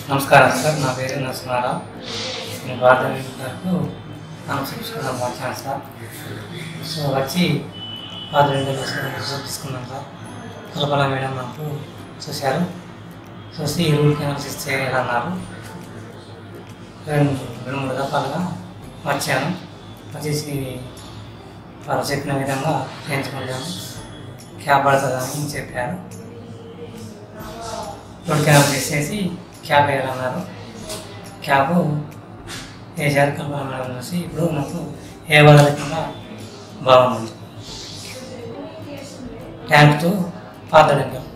నమస్కారం సార్ నా పేరు నరసింహారావు నేను భారత గారు కాన్సెప్షన్ వచ్చాను సార్ సో వచ్చి పాత రెండు వేలు తీసుకున్నాం సార్ కల్పన మేడం నాకు చూశారు చూసి రూట్ కెనాలిసిస్ చేయాలన్నారు రెండు రెండు మూడు దఫాలుగా వచ్చాను వచ్చేసి వారు చెప్పిన విధంగా చేయించుకున్నాను క్యాబ్ పడుతుందని చెప్పారు రోడ్ కెనాల్ చేసేసి క్యాబ్ వేయాలన్నారు క్యాబ్ వేసారు కల్పన మేడం చూసి ఇప్పుడు నాకు ఏ బాధ లేకుండా బాగుంది ట్యాంక్ టు పాత డెంటల్